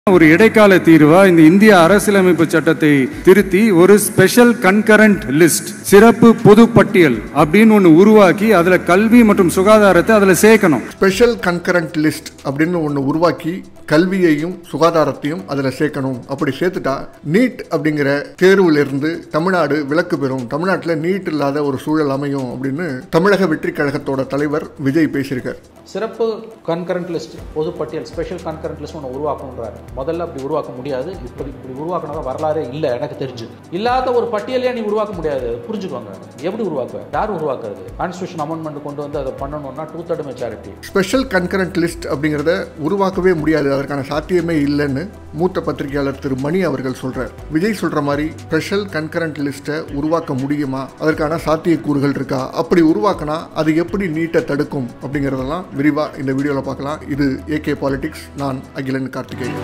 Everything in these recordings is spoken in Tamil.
ஒரு இடைக்கால தீர்வா இந்த இந்திய அரசியலமைப்பு சட்டத்தை திருத்தி ஒரு ஸ்பெஷல் கன்கரண்ட் லிஸ்ட் சிறப்பு பொது பட்டியல் அப்படின்னு ஒன்று உருவாக்கி அதுல கல்வி மற்றும் சுகாதாரத்தை அதுல சேர்க்கணும் ஸ்பெஷல் கன்கரண்ட் லிஸ்ட் அப்படின்னு ஒன்று உருவாக்கி கல்வியையும் சுகாதாரத்தையும் அதில் சேர்க்கணும் அப்படி சேர்த்துட்டா நீட் அப்படிங்கிற தேர்விலிருந்து தமிழ்நாடு விலக்கு பெறும் தமிழ்நாட்டில் நீட் இல்லாத ஒரு சூழல் அமையும் அப்படின்னு தமிழக வெற்றி கழகத்தோட தலைவர் விஜய் பேசியிருக்கார் சிறப்பு கன்கரண்ட் லிஸ்ட் பொதுப்பட்டியல் ஸ்பெஷல் கன்கரண்ட் லிஸ்ட் ஒன்று உருவாக்கணுன்றாரு முதல்ல அப்படி உருவாக்க முடியாது இப்படி இப்படி உருவாக்கினதா வரலாறே இல்லை எனக்கு தெரிஞ்சு இல்லாத ஒரு பட்டியலே நீ உருவாக்க முடியாது புரிஞ்சுக்கோங்க எப்படி உருவாக்குவ யார் உருவாக்குறது கான்ஸ்டியூஷன் அமெண்ட்மெண்ட் கொண்டு வந்து அதை பண்ணணும்னா two third majority special concurrent list அப்படிங்கிறத உருவாக்கவே முடியாது அதற்கான சாத்தியமே இல்லைன்னு மூத்த பத்திரிகையாளர் திரு மணி அவர்கள் சொல்றார் விஜய் சொல்ற மாதிரி ஸ்பெஷல் கன்கரண்ட் லிஸ்ட்டை உருவாக்க முடியுமா அதற்கான சாத்தியக்கூறுகள் இருக்கா அப்படி உருவாக்கினா அது எப்படி நீட்டை தடுக்கும் அப்படிங்கிறதெல்லாம் விரிவா இந்த வீடியோவில் பார்க்கலாம் இது ஏகே பாலிடிக்ஸ் நான் அகிலன் கார்த்திகேயன்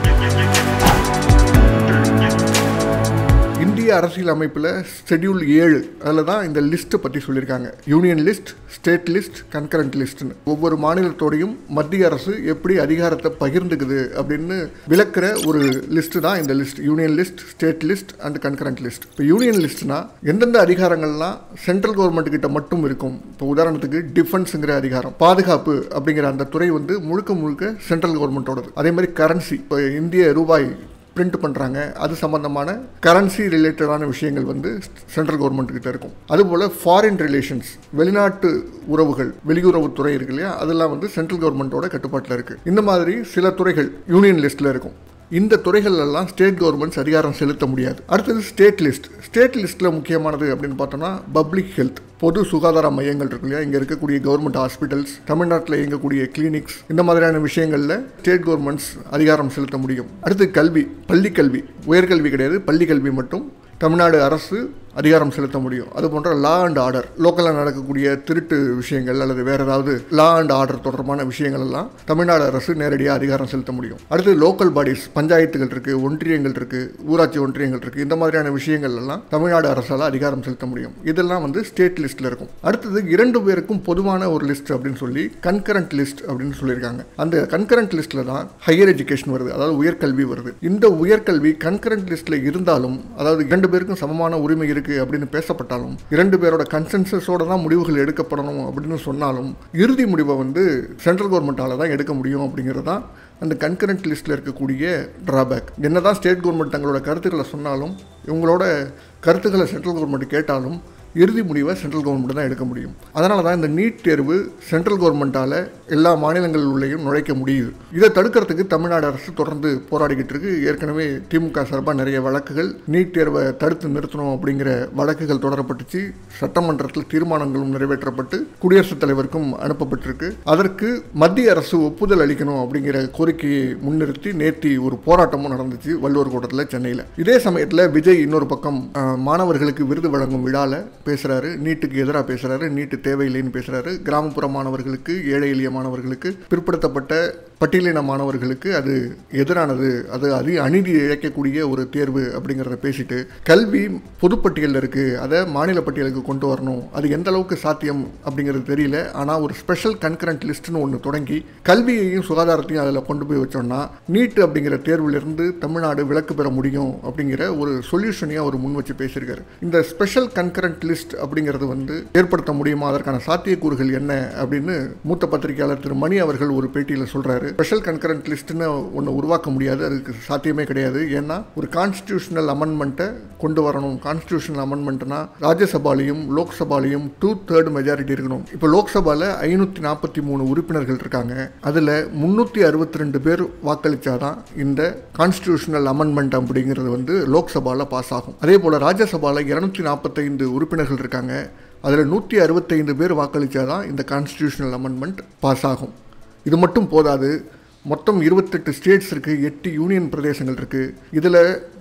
இந்திய அரசியல் அமைப்பில் ஷெட்யூல் ஏழு அதில் தான் இந்த லிஸ்ட்டை பற்றி சொல்லியிருக்காங்க union list state list concurrent லிஸ்ட்னு ஒவ்வொரு மாநிலத்தோடையும் மத்திய அரசு எப்படி அதிகாரத்தை பகிர்ந்துக்குது அப்படின்னு விளக்குற ஒரு லிஸ்ட்டு தான் இந்த list union list state list and concurrent list இப்போ யூனியன் லிஸ்ட்னா எந்தெந்த அதிகாரங்கள்லாம் சென்ட்ரல் கவர்மெண்ட் கிட்ட மட்டும் இருக்கும் இப்போ உதாரணத்துக்கு டிஃபென்ஸுங்கிற அதிகாரம் பாதுகாப்பு அப்படிங்கிற அந்த துறை வந்து முழுக்க முழுக்க சென்ட்ரல் கவர்மெண்ட்டோடது அதே மாதிரி கரன்சி இப்போ இந்திய ரூபாய் பிரிண்ட் பண்ணுறாங்க அது சம்மந்தமான கரன்சி ரிலேட்டடான விஷயங்கள் வந்து சென்ட்ரல் கவர்மெண்ட் கிட்ட இருக்கும் அதுபோல் ஃபாரின் ரிலேஷன்ஸ் வெளிநாட்டு உறவுகள் வெளியுறவுத்துறை இருக்கு இல்லையா அதெல்லாம் வந்து சென்ட்ரல் கவர்மெண்ட்டோட கட்டுப்பாட்டில் இருக்குது இந்த மாதிரி சில துறைகள் யூனியன் லிஸ்ட்டில் இருக்கும் இந்த துறைகள் எல்லாம் ஸ்டேட் கவர்மெண்ட்ஸ் அதிகாரம் செலுத்த முடியாது அடுத்தது ஸ்டேட் லிஸ்ட் ஸ்டேட் லிஸ்ட்டில் முக்கியமானது அப்படின்னு பார்த்தோம்னா பப்ளிக் ஹெல்த் பொது சுகாதார மையங்கள் இருக்கு இல்லையா இங்கே இருக்கக்கூடிய கவர்மெண்ட் ஹாஸ்பிட்டல்ஸ் தமிழ்நாட்டில் இயங்கக்கூடிய கிளினிக்ஸ் இந்த மாதிரியான விஷயங்களில் ஸ்டேட் கவர்மெண்ட்ஸ் அதிகாரம் செலுத்த முடியும் அடுத்து கல்வி பள்ளி கல்வி உயர்கல்வி கிடையாது பள்ளி கல்வி மட்டும் தமிழ்நாடு அரசு அதிகாரம் செலுத்த முடியும் அது போன்ற லா அண்ட் ஆர்டர் லோக்கலில் நடக்கக்கூடிய திருட்டு விஷயங்கள் அல்லது வேற ஏதாவது லா அண்ட் ஆர்டர் தொடர்பான விஷயங்கள் எல்லாம் தமிழ்நாடு அரசு நேரடியாக அதிகாரம் செலுத்த முடியும் அடுத்து லோக்கல் பாடிஸ் பஞ்சாயத்துகள் இருக்கு ஒன்றியங்கள் இருக்கு ஊராட்சி ஒன்றியங்கள் இருக்கு இந்த மாதிரியான விஷயங்கள் எல்லாம் தமிழ்நாடு அரசால் அதிகாரம் செலுத்த முடியும் இதெல்லாம் வந்து ஸ்டேட் லிஸ்ட்ல இருக்கும் அடுத்தது இரண்டு பேருக்கும் பொதுவான ஒரு லிஸ்ட் அப்படின்னு சொல்லி கன்கரண்ட் லிஸ்ட் அப்படின்னு சொல்லியிருக்காங்க அந்த கன்கரண்ட் லிஸ்ட்ல தான் ஹையர் எஜுகேஷன் வருது அதாவது உயர்கல்வி வருது இந்த உயர்கல்வி கன்கரண்ட் லிஸ்ட்ல இருந்தாலும் அதாவது இரண்டு பேருக்கும் சமமான உரிமை இருக்கு அப்படின்னு பேசப்பட்டாலும் இரண்டு பேரோட கன்சென்சஸோட தான் முடிவுகள் எடுக்கப்படணும் அப்படின்னு சொன்னாலும் இறுதி முடிவை வந்து சென்ட்ரல் கவர்மெண்ட்டால தான் எடுக்க முடியும் அப்படிங்கிறது தான் அந்த கன்கரண்ட் லிஸ்ட்டில் இருக்கக்கூடிய ட்ராபேக் என்ன தான் ஸ்டேட் கவர்மெண்ட் தங்களோட கருத்துக்களை சொன்னாலும் இவங்களோட கருத்துக்களை சென்ட்ரல் கவர்மெண்ட் கேட்டாலும் இறுதி முடிவை சென்ட்ரல் கவர்மெண்ட் தான் எடுக்க முடியும் அதனால தான் இந்த நீட் தேர்வு சென்ட்ரல் கவர்மெண்ட்டால் எல்லா மாநிலங்கள் உள்ளேயும் நுழைக்க முடியுது இதை தடுக்கிறதுக்கு தமிழ்நாடு அரசு தொடர்ந்து போராடிக்கிட்டு இருக்கு ஏற்கனவே திமுக சார்பாக நிறைய வழக்குகள் நீட் தேர்வை தடுத்து நிறுத்தணும் அப்படிங்கிற வழக்குகள் தொடரப்பட்டுச்சு சட்டமன்றத்தில் தீர்மானங்களும் நிறைவேற்றப்பட்டு குடியரசுத் தலைவருக்கும் அனுப்பப்பட்டிருக்கு அதற்கு மத்திய அரசு ஒப்புதல் அளிக்கணும் அப்படிங்கிற கோரிக்கையை முன்னிறுத்தி நேத்தி ஒரு போராட்டமும் நடந்துச்சு வள்ளுவர் கூட்டத்தில் சென்னையில் இதே சமயத்தில் விஜய் இன்னொரு பக்கம் அஹ், மாணவர்களுக்கு விருது வழங்கும் விழாவில் பேசுறாரு நீட்டுக்கு எதிராக பேசுறாரு நீட்டு தேவையில்லைன்னு பேசுறாரு கிராமப்புற மாணவர்களுக்கு ஏழை எளிய மாணவர்களுக்கு பிற்படுத்தப்பட்ட பட்டியலின மாணவர்களுக்கு அது எதிரானது அது அதி அநீதி இழைக்கக்கூடிய ஒரு தேர்வு அப்படிங்கிறத பேசிட்டு கல்வி பொதுப்பட்டியலில் இருக்கு அதை மாநில பட்டியலுக்கு கொண்டு வரணும் அது எந்த அளவுக்கு சாத்தியம் அப்படிங்கிறது தெரியல ஆனால் ஒரு ஸ்பெஷல் கன்கரண்ட் லிஸ்ட்னு ஒன்று தொடங்கி கல்வியையும் சுகாதாரத்தையும் அதில் கொண்டு போய் வச்சோம்னா நீட் அப்படிங்கிற தேர்விலிருந்து தமிழ்நாடு விலக்கு பெற முடியும் அப்படிங்கிற ஒரு சொல்யூஷனையும் அவர் முன் வச்சு பேசியிருக்காரு இந்த ஸ்பெஷல் கன்கரண்ட் லிஸ்ட் அப்படிங்கிறது வந்து ஏற்படுத்த முடியுமா அதற்கான சாத்தியக்கூறுகள் என்ன அப்படின்னு மூத்த பத்திரிகையாளர் திரு மணி அவர்கள் ஒரு பேட்டியில் சொல்றாரு ஸ்பெஷல் கன்கரண்ட் லிஸ்ட்னு ஒன்று உருவாக்க முடியாது அதுக்கு சாத்தியமே கிடையாது ஏன்னா ஒரு கான்ஸ்டியூஷனல் அமெண்ட்மெண்ட்டை கொண்டு வரணும் கான்ஸ்டியூஷனல் அமெண்ட்மெண்ட்னா ராஜ்யசபாலையும் லோக்சபாலையும் டூ தேர்ட் மெஜாரிட்டி இருக்கணும் இப்போ லோக்சபாவில் ஐநூற்றி நாற்பத்தி மூணு உறுப்பினர்கள் இருக்காங்க அதில் முந்நூற்றி அறுபத்தி ரெண்டு பேர் வாக்களிச்சாதான் இந்த கான்ஸ்டியூஷனல் அமெண்ட்மெண்ட் அப்படிங்கிறது வந்து லோக்சபாவில் பாஸ் ஆகும் அதே போல் ராஜ்யசபாவில் இரநூத்தி நாற்பத்தைந்து உறுப்பினர்கள் இருக்காங்க அதில் நூற்றி அறுபத்தைந்து பேர் வாக்களித்தாதான் இந்த கான்ஸ்டியூஷனல் அமெண்ட்மெண்ட் பாஸ் ஆகும் இது மட்டும் போதாது மொத்தம் இருபத்தெட்டு ஸ்டேட்ஸ் இருக்குது எட்டு யூனியன் பிரதேசங்கள் இருக்குது இதில்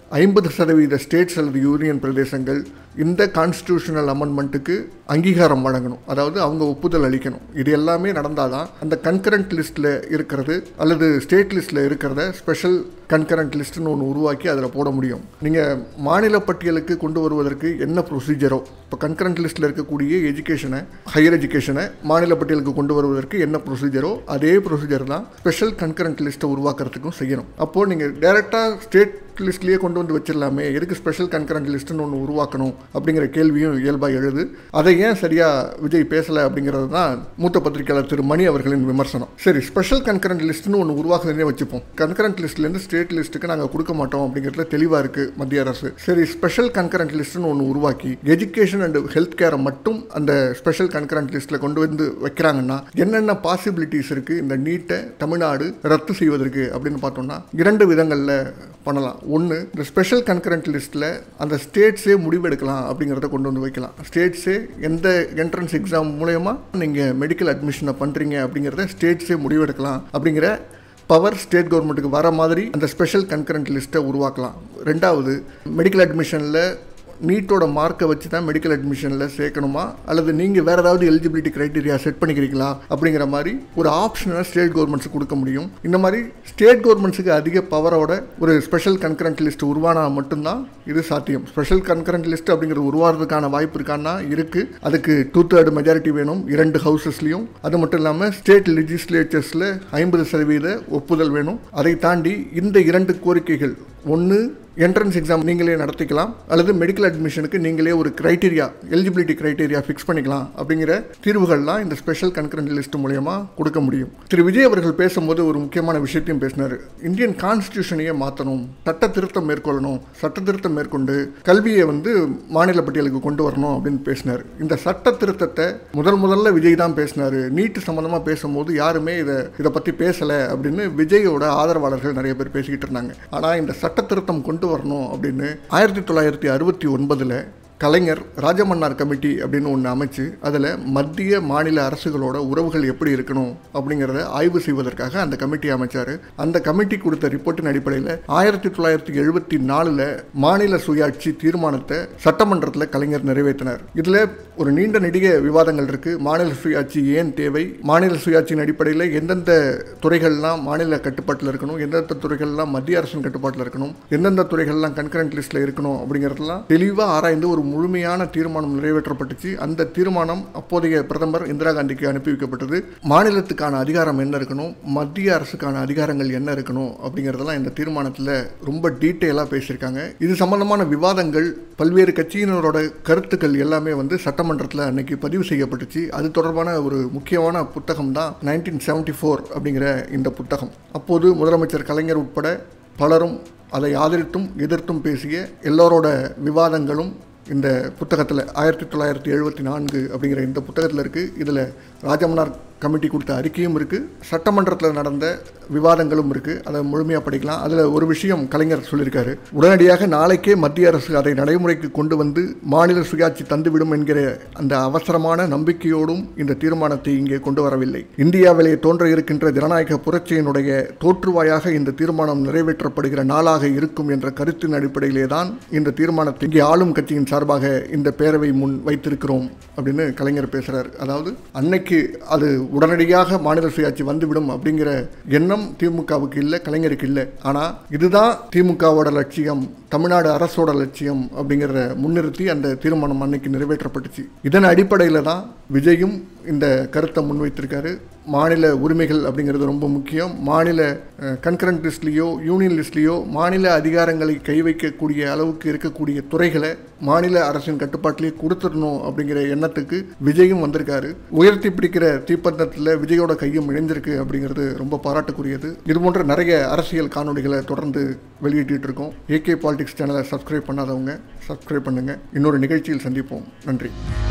ஐம்பது சதவீத ஸ்டேட்ஸ் அல்லது யூனியன் பிரதேசங்கள் இந்த கான்ஸ்டியூஷனல் அமெண்ட்மெண்ட்டுக்கு அங்கீகாரம் வழங்கணும் அதாவது அவங்க ஒப்புதல் அளிக்கணும் இது எல்லாமே நடந்தால் தான் அந்த கன்கரண்ட் லிஸ்ட்டில் இருக்கிறது அல்லது ஸ்டேட் லிஸ்ட்டில் இருக்கிறத ஸ்பெஷல் கன்கரண்ட் லிஸ்ட்னு ஒன்று உருவாக்கி அதில் போட முடியும் நீங்கள் மாநில பட்டியலுக்கு கொண்டு வருவதற்கு என்ன ப்ரொசீஜரோ இப்போ கன்கரண்ட் லிஸ்ட்டில் இருக்கக்கூடிய எஜுகேஷனை ஹையர் எஜுகேஷனை மாநில பட்டியலுக்கு கொண்டு வருவதற்கு என்ன ப்ரொசீஜரோ அதே ப்ரொசீஜர் தான் ஸ்பெஷல் கன்கரண்ட் லிஸ்ட்டை உருவாக்குறதுக்கும் செய்யணும் அப்போது நீங்கள் டேரெக்டாக ஸ்டேட் லிஸ்ட்லேயே கொண்டு வந்து வச்சிடலாமே எதுக்கு ஸ்பெஷல் கன்கரண்ட் லிஸ்ட்டுன்னு ஒன்று உருவாக்கணும் அப்படிங்கிற கேள்வியும் இயல்பாக எழுது அதை ஏன் சரியாக விஜய் பேசலை அப்படிங்கிறது தான் மூத்த பத்திரிகையாளர் திரு மணி அவர்களின் விமர்சனம் சரி ஸ்பெஷல் கன்கரண்ட் லிஸ்ட்னு ஒன்று உருவாக்குறதே வச்சுப்போம் கன்கரண்ட் லிஸ்ட்லேருந்து ஸ்டேட் லிஸ்ட்டுக்கு நாங்கள் கொடுக்க மாட்டோம் அப்படிங்கிறதுல தெளிவாக இருக்குது மத்திய அரசு சரி ஸ்பெஷல் கன்கரண்ட் லிஸ்ட்னு ஒன்று உருவாக்கி எஜுகேஷன் அண்ட் ஹெல்த் கேரை மட்டும் அந்த ஸ்பெஷல் கன்கரண்ட் லிஸ்ட்டில் கொண்டு வந்து வைக்கிறாங்கன்னா என்னென்ன பாசிபிலிட்டிஸ் இருக்குது இந்த நீட்டை தமிழ்நாடு ரத்து செய்வதற்கு அப்படின்னு பார்த்தோம்னா இரண்டு விதங்களில் பண்ணலாம் ஒன்று இந்த ஸ்பெஷல் கன்கரண்ட் லிஸ்ட்டில் அந்த ஸ்டேட்ஸே முடிவெடுக்கலாம் அப்படிங்கிறத கொண்டு வந்து வைக்கலாம் ஸ்டேட்ஸே எந்த என்ட்ரன்ஸ் எக்ஸாம் மூலயமா நீங்கள் மெடிக்கல் அட்மிஷனை பண்ணுறீங்க அப்படிங்கிறத ஸ்டேட்ஸே முடிவெடுக்கலாம் அப்படிங்கிற பவர் ஸ்டேட் கவர்மெண்ட்டுக்கு வர மாதிரி அந்த ஸ்பெஷல் கன்கரண்ட் லிஸ்ட்டை உருவாக்கலாம் ரெண்டாவது மெடிக்கல் அட்மிஷனில் நீட்டோட மார்க்கை வச்சு தான் மெடிக்கல் அட்மிஷனில் சேர்க்கணுமா அல்லது நீங்கள் வேறு ஏதாவது எலிஜிபிலிட்டி க்ரைட்டீரியா செட் பண்ணிக்கிறீங்களா அப்படிங்கிற மாதிரி ஒரு ஆப்ஷனை ஸ்டேட் கவர்மெண்ட்ஸ் கொடுக்க முடியும் இந்த மாதிரி ஸ்டேட் கவர்மெண்ட்ஸுக்கு அதிக பவரோட ஒரு ஸ்பெஷல் கன்கரண்ட் லிஸ்ட் உருவானா மட்டும்தான் இது சாத்தியம் ஸ்பெஷல் கன்கரண்ட் லிஸ்ட் அப்படிங்கிறது உருவாகிறதுக்கான வாய்ப்பு இருக்கான்னா இருக்குது அதுக்கு டூ தேர்ட் மெஜாரிட்டி வேணும் இரண்டு ஹவுசஸ்லையும் அது மட்டும் இல்லாமல் ஸ்டேட் லெஜிஸ்லேச்சர்ஸில் ஐம்பது சதவீத ஒப்புதல் வேணும் அதை தாண்டி இந்த இரண்டு கோரிக்கைகள் ஒன்று என்ட்ரன்ஸ் எக்ஸாம் நீங்களே நடத்திக்கலாம் அல்லது மெடிக்கல் அட்மிஷனுக்கு நீங்களே ஒரு கிரைட்டீரியா எலிஜிபிலிட்டி கிரைட்டீரியா ஃபிக்ஸ் பண்ணிக்கலாம் அப்படிங்கிற தீர்வுகள்லாம் இந்த ஸ்பெஷல் கன்கரண்ட் லிஸ்ட் மூலயமா கொடுக்க முடியும் திரு விஜய் அவர்கள் பேசும்போது ஒரு முக்கியமான விஷயத்தையும் பேசினார் இந்தியன் கான்ஸ்டியூஷனையே மாற்றணும் சட்ட திருத்தம் மேற்கொள்ளணும் சட்ட திருத்தம் மேற்கொண்டு கல்வியை வந்து மாநில பட்டியலுக்கு கொண்டு வரணும் அப்படின்னு பேசினார் இந்த சட்ட திருத்தத்தை முதல் முதல்ல விஜய் தான் பேசினார் நீட்டு சம்மந்தமாக பேசும்போது யாருமே இதை இதை பற்றி பேசலை அப்படின்னு விஜயோட ஆதரவாளர்கள் நிறைய பேர் பேசிக்கிட்டு இருந்தாங்க ஆனால் இந்த சட்ட திருத்தம் கொண்டு வரணும் அப்படின்னு ஆயிரத்தி தொள்ளாயிரத்தி அறுபத்தி ஒன்பதில் கலைஞர் ராஜமன்னார் கமிட்டி அப்படின்னு ஒன்று அமைச்சு அதில் மத்திய மாநில அரசுகளோட உறவுகள் எப்படி இருக்கணும் அப்படிங்கிறத ஆய்வு செய்வதற்காக அந்த கமிட்டி அமைச்சார் அந்த கமிட்டி கொடுத்த ரிப்போர்ட்டின் அடிப்படையில் ஆயிரத்தி தொள்ளாயிரத்தி எழுபத்தி நாலில் மாநில சுயாட்சி தீர்மானத்தை சட்டமன்றத்தில் கலைஞர் நிறைவேற்றினார் இதில் ஒரு நீண்ட நெடிய விவாதங்கள் இருக்குது மாநில சுயாட்சி ஏன் தேவை மாநில சுயாட்சியின் அடிப்படையில் எந்தெந்த துறைகள்லாம் மாநில கட்டுப்பாட்டில் இருக்கணும் எந்தெந்த துறைகள்லாம் மத்திய அரசின் கட்டுப்பாட்டில் இருக்கணும் எந்தெந்த துறைகள்லாம் கன்கரண்ட் லிஸ்ட்டில் இருக்கணும் அப்படிங்கிறதெல்லாம் தெளிவாக ஆராய்ந்து ஒரு முழுமையான தீர்மானம் நிறைவேற்றப்பட்டுச்சு அந்த தீர்மானம் அப்போதைய பிரதமர் இந்திரா காந்திக்கு அனுப்பி வைக்கப்பட்டது மாநிலத்துக்கான அதிகாரம் என்ன இருக்கணும் மத்திய அரசுக்கான அதிகாரங்கள் என்ன இருக்கணும் அப்படிங்கிறதெல்லாம் இந்த தீர்மானத்தில் ரொம்ப டீட்டெயிலாக பேசியிருக்காங்க இது சம்பந்தமான விவாதங்கள் பல்வேறு கட்சியினரோட கருத்துக்கள் எல்லாமே வந்து சட்டமன்றத்தில் அன்னைக்கு பதிவு செய்யப்பட்டுச்சு அது தொடர்பான ஒரு முக்கியமான புத்தகம் தான் நைன்டீன் செவன்டி ஃபோர் அப்படிங்கிற இந்த புத்தகம் அப்போது முதலமைச்சர் கலைஞர் உட்பட பலரும் அதை ஆதரித்தும் எதிர்த்தும் பேசிய எல்லோரோட விவாதங்களும் இந்த புத்தகத்தில் ஆயிரத்தி தொள்ளாயிரத்தி எழுபத்தி நான்கு அப்படிங்கிற இந்த புத்தகத்தில் இருக்குது இதில் ராஜமன்னார் கமிட்டி கொடுத்த அறிக்கையும் இருக்குது சட்டமன்றத்தில் நடந்த விவாதங்களும் இருக்குது அதை முழுமையாக படிக்கலாம் அதில் ஒரு விஷயம் கலைஞர் சொல்லியிருக்காரு உடனடியாக நாளைக்கே மத்திய அரசு அதை நடைமுறைக்கு கொண்டு வந்து மாநில சுயாட்சி தந்துவிடும் என்கிற அந்த அவசரமான நம்பிக்கையோடும் இந்த தீர்மானத்தை இங்கே கொண்டு வரவில்லை இந்தியாவிலே தோன்ற இருக்கின்ற ஜனநாயக புரட்சியினுடைய தோற்றுவாயாக இந்த தீர்மானம் நிறைவேற்றப்படுகிற நாளாக இருக்கும் என்ற கருத்தின் அடிப்படையிலே தான் இந்த தீர்மானத்தை இங்கே ஆளும் கட்சியின் சார்பாக இந்த பேரவை முன் வைத்திருக்கிறோம் அப்படின்னு கலைஞர் பேசுகிறார் அதாவது அன்னைக்கு அது உடனடியாக மாநில சுயாட்சி வந்துவிடும் அப்படிங்கிற எண்ணம் திமுகவுக்கு இல்லை கலைஞருக்கு இல்லை ஆனால் இதுதான் திமுகவோட லட்சியம் தமிழ்நாடு அரசோட லட்சியம் அப்படிங்கிறத முன்னிறுத்தி அந்த தீர்மானம் அன்னைக்கு நிறைவேற்றப்பட்டுச்சு இதன் அடிப்படையில் தான் விஜயும் இந்த கருத்தை முன்வைத்திருக்காரு மாநில உரிமைகள் அப்படிங்கிறது ரொம்ப முக்கியம் மாநில கன்கரண்ட் லிஸ்ட்லேயோ யூனியன் லிஸ்ட்லேயோ மாநில அதிகாரங்களை கை வைக்கக்கூடிய அளவுக்கு இருக்கக்கூடிய துறைகளை மாநில அரசின் கட்டுப்பாட்டிலேயே கொடுத்துடணும் அப்படிங்கிற எண்ணத்துக்கு விஜயும் வந்திருக்காரு உயர்த்தி பிடிக்கிற தீப்பந்தத்தில் விஜயோட கையும் இணைஞ்சிருக்கு அப்படிங்கிறது ரொம்ப பாராட்டுக்குரியது இது போன்ற நிறைய அரசியல் காணொலிகளை தொடர்ந்து வெளியிட்டு இருக்கோம் ஏகே பாலிடிக்ஸ் சேனலை சப்ஸ்கிரைப் பண்ணாதவங்க சப்ஸ்கிரைப் பண்ணுங்கள் இன்னொரு நிகழ்ச்சியில் சந்திப்போம் நன்றி